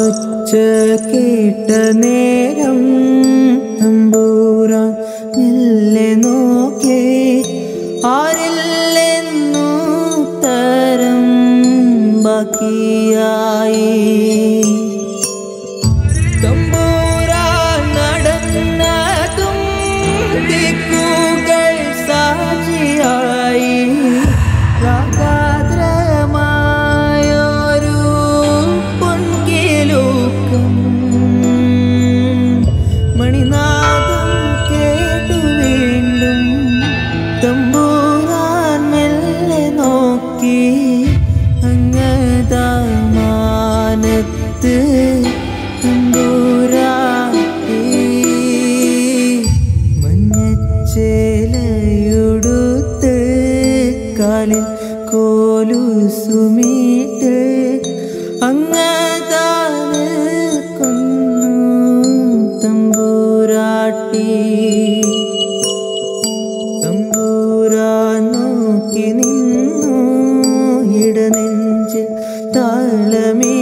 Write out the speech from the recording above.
ഒച്ച കേട്ട നേരം തമ്പൂരാൻ മെല്ലെ നോക്കേ ആരില്ലെന്നു തരം ബാക്കിയായി തമ്പൂരാൻ നടന്നതും ദിക്കുകൾ സാക്ഷിയായി രാഗാദ്രമായൊരു പൊൻകിലൂക്കം മണിനാദം കേട്ടു വീണ്ടും തമ്പൂരാൻ മെല്ലെ നോക്കി അങ്ങതാമാനത്ത് തമ്പൂരാട്ടി മഞ്ഞച്ചേലയുടുത്ത് കാലിൽ കോലുസുമീട്ട് അങ്ങതാണ് കൊന്നു തമ്പൂരാട്ടി തമ്പൂരാൻ നോക്കി നിന്നു ഇടനെഞ്ചിൽ താളമേ